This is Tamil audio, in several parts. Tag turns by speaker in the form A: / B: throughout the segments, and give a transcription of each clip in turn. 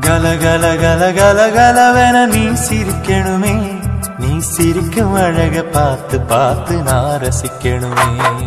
A: கல கல கல கல கலவென நீ சிரிக்கணுமே நீ சிரிக்கும் அழக பார்த்து பார்த்து நான் ரசிக்கணுமே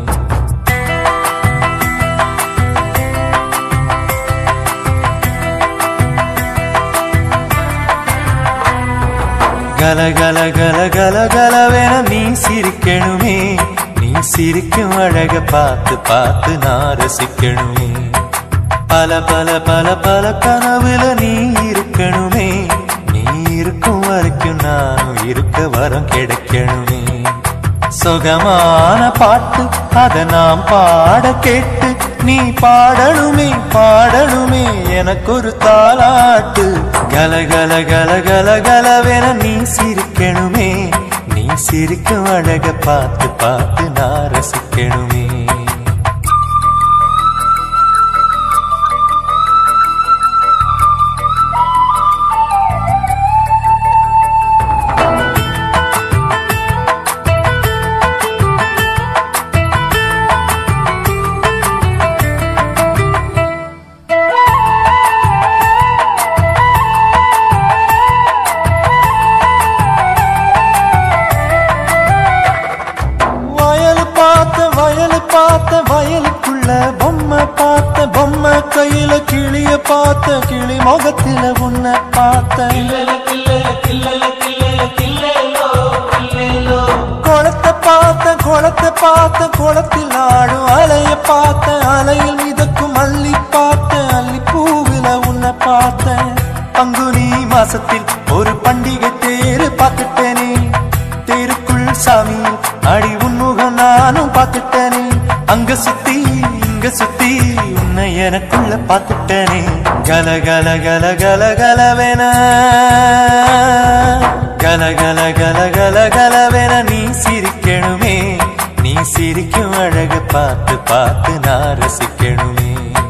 A: கல கல கல கல கலவென நீ சிரிக்கணுமே நீ சிரிக்கும் அழக பார்த்து பார்த்து நான் ரசிக்கணுமே பல பல பல பல கனவுல நீ இருக்கணுமே நீ இருக்கும் வரைக்கும் நானும் இருக்க வரம் கிடைக்கணுமே சுகமான பாட்டு அத நாம் பாட கேட்டு நீ பாடணுமே பாடணுமே எனக்கு ஒரு தாலாட்டு கல கல கல கல கலவென நீ சிரிக்கணுமே நீ சிரிக்கும் அழக பார்த்து பார்த்து நான் ரசிக்கணுமே வயல் பார்த்த வயல் பார்த்த வயலுக்குள்ள பொம்மை பார்த்த பொம்மை கையில கிளிய பார்த்த கிளி முகத்தில உன்னை பார்த்த குளத்தை பார்த்த குளத்தை பார்த்த குளத்தில் ஆடும் அலைய பார்த்த அலையில் மிதக்கும் அள்ளி பார்த்த அள்ளி பூவில உன்னை பார்த்த பங்குனி மாசத்தில் ஒரு பண்டிகை தேரு பார்த்துட்டேனே தேருக்குள் சாமி அடி உன்முகம் நானும் பார்த்துட்டேனே அங்க சுத்தி இங்க சுத்தி உன்னை எனக்குள்ள பார்த்துட்டேனே கல கல கல கல கலவென கல கல கல கல கலவென நீ சிரிக்கணுமே நீ சிரிக்கும் அழக பார்த்து பார்த்து நான் ரசிக்கணுமே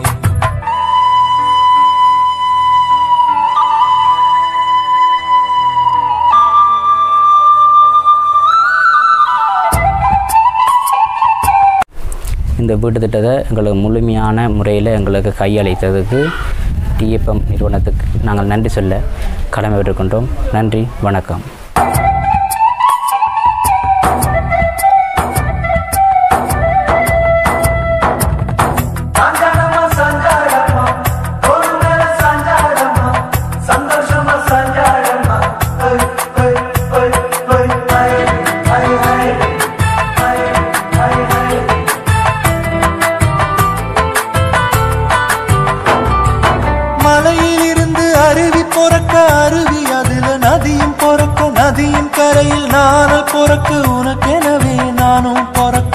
B: இந்த வீட்டு திட்டத்தை எங்களுக்கு முழுமையான முறையில் எங்களுக்கு கையளித்ததுக்கு டிஎஃப்எம் நிறுவனத்துக்கு நாங்கள் நன்றி சொல்ல கடமைப்பட்டிருக்கின்றோம் நன்றி வணக்கம்
A: மலையில் இருந்து அருவி பொறக்க அருவி அதுல நதியும் பொறக்க நதியின் கரையில் நானும் பொறக்க உனக்கெனவே நானும் பொறக்க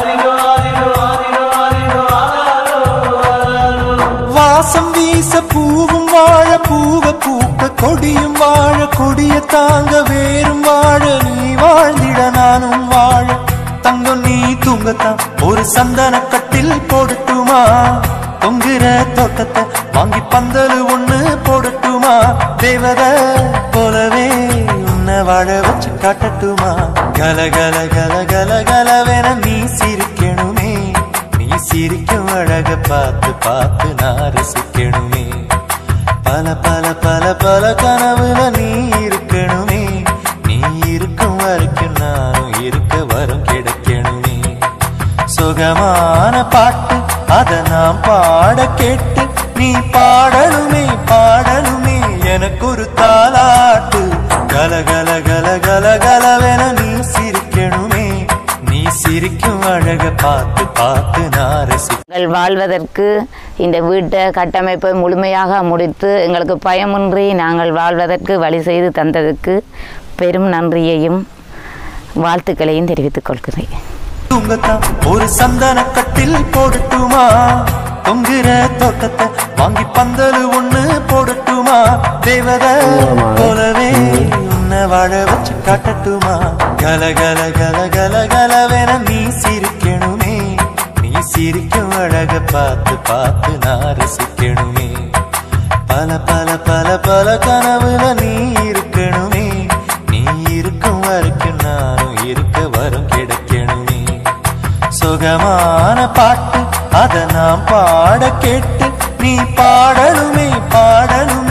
A: வாசம் வீச பூவும் வாழ பூவ பூக்க கொடியும் வாழ கொடிய தாங்க வேறும் வாழ நீ வாழ்ந்திட நானும் வாழ தங்கம் நீ தூங்கத்தான் ஒரு சந்தன கட்டில் போடட்டுமா தொங்குற தோட்டத்தை வாங்கி பந்தல் ஒண்ணு போடட்டுமா தேவத போலவே உன்னை வாழ வச்சு காட்டட்டுமா கல கல கல கல கலவென நீ சிரிக்கணுமே நீ சிரிக்கும் அழக பார்த்து பார்த்து நான் ரசிக்கணுமே பல பல பல பல கனவுல நீ இருக்கணுமே நீ இருக்கும் வரைக்கும் நானும் இருக்க வரம் கிடைக்கணுமே சுகமான பாட்டு அத நாம் பாட கேட்டு நீ பாடணுமே பாடணுமே எனக்கு ஒரு தாலாட்டு கல கல கல கல கலவென நீ சிரிக்கணுமே நீ சிரிக்கும் அழக பார்த்து பார்த்து நான் ரசி
C: நாங்கள் வாழ்வதற்கு இந்த வீட்டை கட்டமைப்பை முழுமையாக முடித்து எங்களுக்கு பயமின்றி நாங்கள் வாழ்வதற்கு வழி செய்து தந்ததுக்கு பெரும் நன்றியையும் வாழ்த்துக்களையும் தெரிவித்துக் கொள்கிறேன்
A: தூங்கத்தான் ஒரு சந்தன கட்டில் போடட்டுமா தொங்குற தோட்டத்தை வாங்கி பந்தல் ஒண்ணு போடட்டுமா தேவத போலவே உன்னை வாழ வச்சு காட்டட்டுமா கல கல கல கல கலவென நீ சிரிக்கணுமே நீ சிரிக்கும் அழக பார்த்து பார்த்து நான் ரசிக்கணுமே பல பல பல பல கனவுல நீ இருக்கணுமே நீ இருக்கும் வரைக்கும் நானும் இருக்க வரம் கிடைக்கணுமே சுகமான பாட்டு அத நாம் பாட கேட்டு நீ பாடணுமே பாடணுமே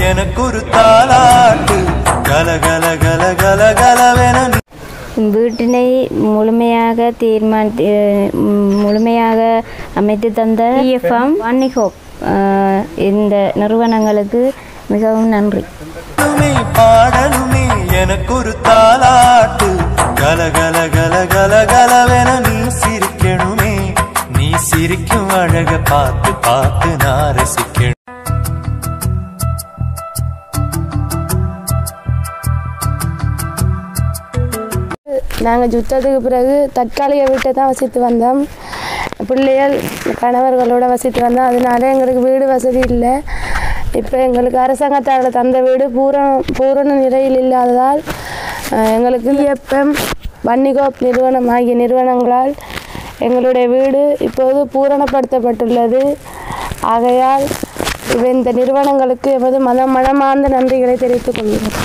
A: எனக்கொரு தாலாட்டு கல கல கல கல கலவென நீ
D: வீட்டினை முழுமையாக தீர்மான் முழுமையாக அமைத்து தந்த இஎஃப்எம் வன்னிகோப் இந்த நிறுவனங்களுக்கு மிகவும் நன்றி
A: பாடணுமே பாடணுமே எனக்கொரு தாலாட்டு கல கல கல கல கலவென நீ சிரிக்கணுமே நீ சிரிக்கும் அழக பார்த்து பார்த்து நான் ரசிக்கணும்
E: நாங்கள் யுத்தத்துக்கு பிறகு தற்காலிக வீட்டை தான் வசித்து வந்தோம் பிள்ளைகள் கணவர்களோட வசித்து வந்தோம் அதனால எங்களுக்கு வீடு வசதி இல்லை இப்போ எங்களுக்கு அரசாங்கத்தால் தந்த வீடு பூரண பூரண நிலையில் இல்லாததால் அஹ், எங்களுக்கு இஎப்எம் வன்னிகோப் நிறுவனம் ஆகிய நிறுவனங்களால் எங்களுடைய வீடு இப்போது பூரணப்படுத்தப்பட்டுள்ளது ஆகையால் இவ- இந்த நிறுவனங்களுக்கு எமது மன மனமார்ந்த நன்றிகளை தெரிவித்துக் கொள்கிறோம்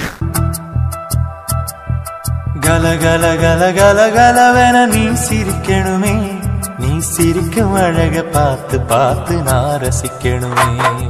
A: கல கல கல கல கலவென நீ சிரிக்கணுமே நீ சிரிக்கும் அழக பார்த்து பார்த்து நான் ரசிக்கணுமே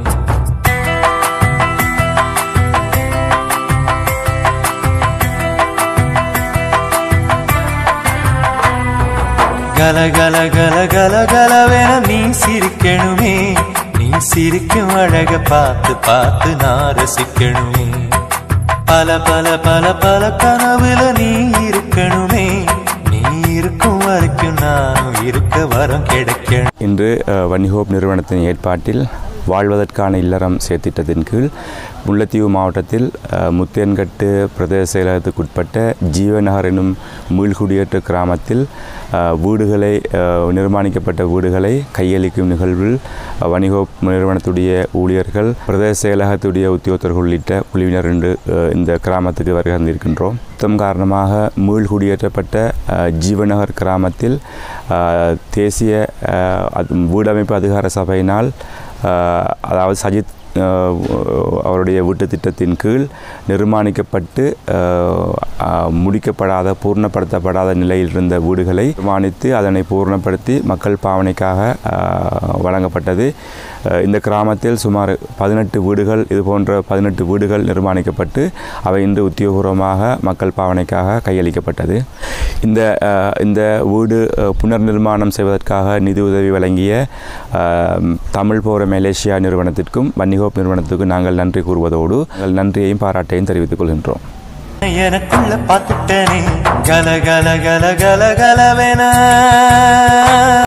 A: கல கல கல கல கலவென நீ சிரிக்கணுமே நீ சிரிக்கும் அழக பார்த்து பார்த்து நான் ரசிக்கணுமே பல பல பல பல கனவுல நீ இருக்கணுமே நீ இருக்கும் வரைக்கும் நானும் இருக்க வரம் கிடைக்கணும்
F: இன்று அஹ், வன்னிஹோப் நிறுவனத்தின் ஏற்பாட்டில் வாழ்வதற்கான இல்லறம் செயற்திட்டத்தின் கீழ் முல்லைத்தீவு மாவட்டத்தில் அஹ், முத்தேன்கட்டு பிரதேச செயலகத்துக்குட்பட்ட ஜீவநகர் எனும் மீள்குடியேற்ற கிராமத்தில் அஹ், வீடுகளை அஹ், நிர்மாணிக்கப்பட்ட வீடுகளை கையளிக்கும் நிகழ்வில் அஹ், வணிகோப் நிறுவனத்துடைய ஊழியர்கள் பிரதேச செயலகத்துடைய உத்தியோகத்தர்கள் உள்ளிட்ட குழுவினர் இன்று அஹ், இந்த கிராமத்துக்கு வருகை தந்திருக்கின்றோம் யுத்தம் காரணமாக மீள்குடியேற்றப்பட்ட அஹ், ஜீவநகர் கிராமத்தில் அஹ், தேசிய அஹ், அது- வீடமைப்பு அதிகார சபையினால் அஹ், அதாவது சஜித் அஹ், அவருடைய வீட்டு திட்டத்தின் கீழ் நிர்மாணிக்கப்பட்டு அஹ், அஹ், முடிக்கப்படாத பூர்ணப்படுத்தப்படாத நிலையில் இருந்த வீடுகளை நிர்மாணித்து அதனை பூர்ணப்படுத்தி மக்கள் பாவனைக்காக அஹ், வழங்கப்பட்டது அஹ், இந்த கிராமத்தில் சுமார் பதினெட்டு வீடுகள் இது போன்ற பதினெட்டு வீடுகள் நிர்மாணிக்கப்பட்டு அவை இன்று உத்தியோகபூர்வமாக மக்கள் பாவனைக்காக கையளிக்கப்பட்டது இந்த அஹ், இந்த வீடு அஹ், புனர் நிர்மாணம் செய்வதற்காக நிதி உதவி வழங்கிய அஹ், தமிழ் போற மலேசியா நிறுவனத்திற்கும் வன்னிகோப் நிறுவனத்துக்கும் நாங்கள் நன்றி கூறுவதோடு நாங்கள் நன்றியையும் பாராட்டையும் தெரிவித்துக் கொள்கின்றோம்
A: எனக்குள்ள பார்த்துட்டனே கல கல கல கல கலவென